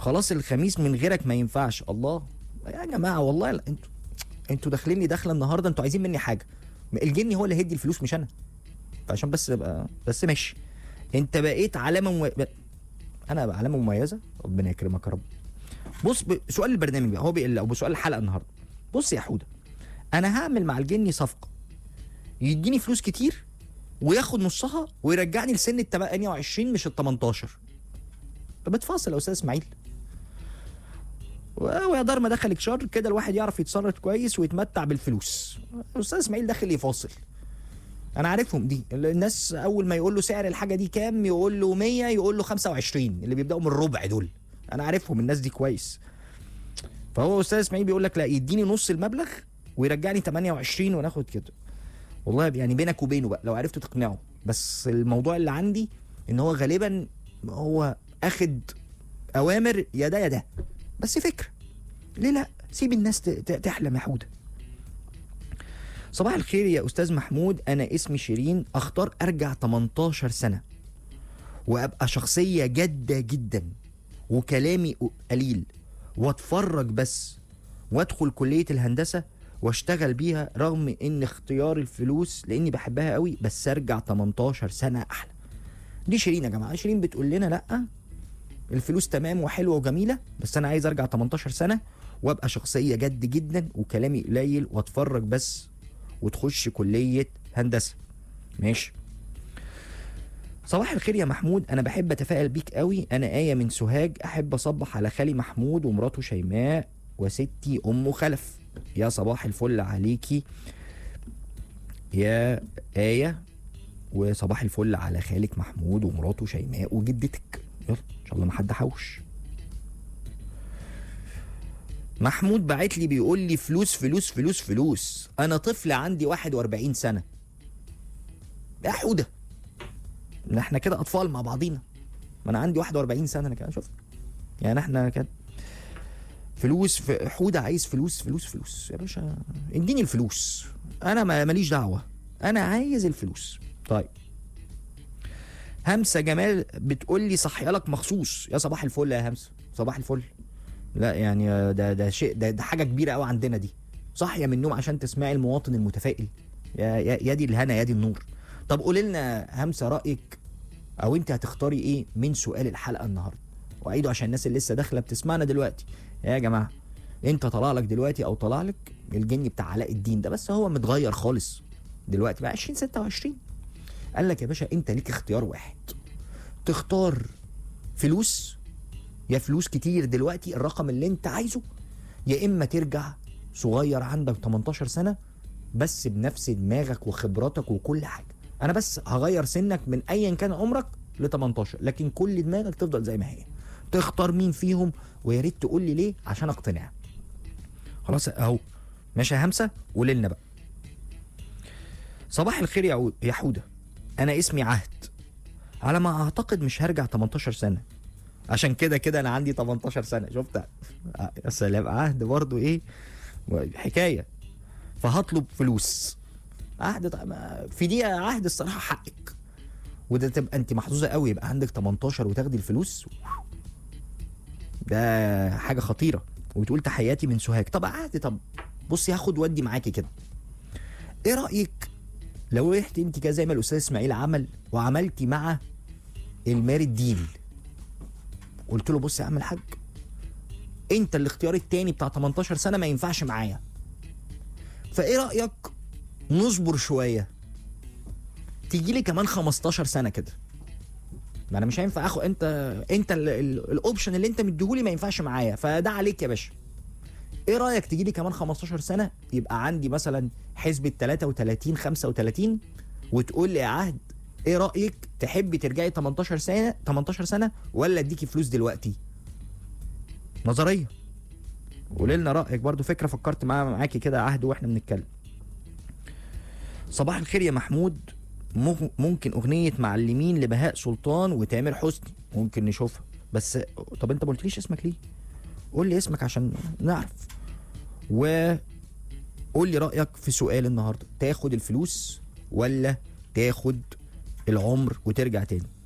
خلاص الخميس من غيرك ما ينفعش الله يا جماعه والله لا، انتوا انتوا داخلين لي داخله النهارده انتوا عايزين مني حاجه الجني هو اللي هيدي الفلوس مش انا فعشان بس ابقى بس ماشي انت بقيت علامه مو... انا بقى علامه مميزه ربنا يكرمك يا رب بص ب... سؤال البرنامج بقى هو بي... او سؤال الحلقه النهارده بص يا حوده انا هعمل مع الجني صفقه يديني فلوس كتير وياخد نصها ويرجعني لسن ال 28 مش ال 18 طب اتفاصل يا استاذ اسماعيل و- ويا دار ما دخلك شر كده الواحد يعرف يتصرف كويس ويتمتع بالفلوس استاذ اسماعيل داخل يفاصل انا عارفهم دي الناس اول ما يقول له سعر الحاجه دي كام يقول له 100 يقول له 25 اللي بيبداوا من الربع دول انا عارفهم الناس دي كويس فهو استاذ اسماعيل بيقول لك لا يديني نص المبلغ ويرجعني 28 وناخد كده والله يعني بينك وبينه بقى لو عرفت تقنعه بس الموضوع اللي عندي ان هو غالبا هو اخد اوامر يا ده يا ده بس فكره ليه لا سيب الناس ت- ت- تحلم يا حوده صباح الخير يا استاذ محمود انا اسمي شيرين اختار ارجع 18 سنه وابقى شخصيه جاده جدا وكلامي قليل واتفرج بس وادخل كليه الهندسه واشتغل بيها رغم ان اختيار الفلوس لاني بحبها قوي بس ارجع 18 سنه احلى دي شيرين يا جماعه شيرين بتقول لنا لا الفلوس تمام وحلوه وجميله بس انا عايز ارجع 18 سنه وابقى شخصيه جد جدا وكلامي قليل واتفرج بس وتخش كليه هندسه ماشي صباح الخير يا محمود انا بحب اتفائل بيك قوي انا ايه من سوهاج احب اصبح على خالي محمود ومراته شيماء وستي ام خلف يا صباح الفل عليكي يا ايه وصباح الفل على خالك محمود ومراته شيماء وجدتك يلا ان شاء الله ما حد حوش محمود بعت لي بيقول لي فلوس فلوس فلوس فلوس انا طفل عندي 41 سنه يا حوده إن احنا كده اطفال مع بعضينا ما انا عندي 41 سنه انا كده شوف يعني احنا كده فلوس في حوده عايز فلوس فلوس فلوس يا باشا اديني الفلوس انا ما- ماليش دعوه انا عايز الفلوس طيب همسه جمال بتقول لي صحيا لك مخصوص يا صباح الفل يا همسه صباح الفل لا يعني ده ده شيء ده, ده حاجه كبيره قوي عندنا دي صاحيه من النوم عشان تسمعي المواطن المتفائل يا يا, يا دي الهنا يا دي النور طب قولي لنا همسه رايك او انت هتختاري ايه من سؤال الحلقه النهارده واعيده عشان الناس اللي لسه داخله بتسمعنا دلوقتي يا جماعه انت طلع لك دلوقتي او طلع لك الجني بتاع علاء الدين ده بس هو متغير خالص دلوقتي بقى 2026 قال لك يا باشا انت ليك اختيار واحد تختار فلوس يا فلوس كتير دلوقتي الرقم اللي انت عايزه يا اما ترجع صغير عندك 18 سنه بس بنفس دماغك وخبراتك وكل حاجه انا بس هغير سنك من ايا كان عمرك ل 18 لكن كل دماغك تفضل زي ما هي تختار مين فيهم ويا ريت تقول لي ليه عشان اقتنع خلاص اهو ماشي يا همسه قول لنا بقى صباح الخير يا عود يا حوده انا اسمي عهد على ما اعتقد مش هرجع 18 سنه عشان كده كده انا عندي 18 سنه شفت آه، يا سلام عهد برضو ايه حكايه فهطلب فلوس عهد طيب ما- في دي عهد الصراحه حقك وده تبقى انت محظوظه قوي يبقى عندك 18 وتاخدي الفلوس ده حاجه خطيره وبتقول تحياتي من سوهاج طب عهد طب بصي هاخد ودي معاكي كده ايه رايك لو رحت انت كده زي ما الاستاذ اسماعيل عمل وعملتي مع الماري الديل قلت له بص يا عم الحاج انت الاختيار التاني بتاع 18 سنه ما ينفعش معايا فايه رايك نصبر شويه تيجي لي كمان 15 سنه كده ما انا مش هينفع اخد انت انت ال- ال- الاوبشن اللي انت مديهولي ما ينفعش معايا فده عليك يا باشا ايه رايك تيجي لي كمان 15 سنه يبقى عندي مثلا حسبه 33 35 وتقول لي يا عهد ايه رايك تحبي ترجعي 18 سنه 18 سنه ولا اديكي فلوس دلوقتي نظريه قولي لنا رايك برضو فكره فكرت معاها معاكي كده عهد واحنا بنتكلم صباح الخير يا محمود مم- ممكن اغنيه معلمين لبهاء سلطان وتامر حسني ممكن نشوفها بس طب انت ما قلتليش اسمك ليه قول لي اسمك عشان نعرف و قول لي رايك في سؤال النهارده تاخد الفلوس ولا تاخد العمر وترجع تاني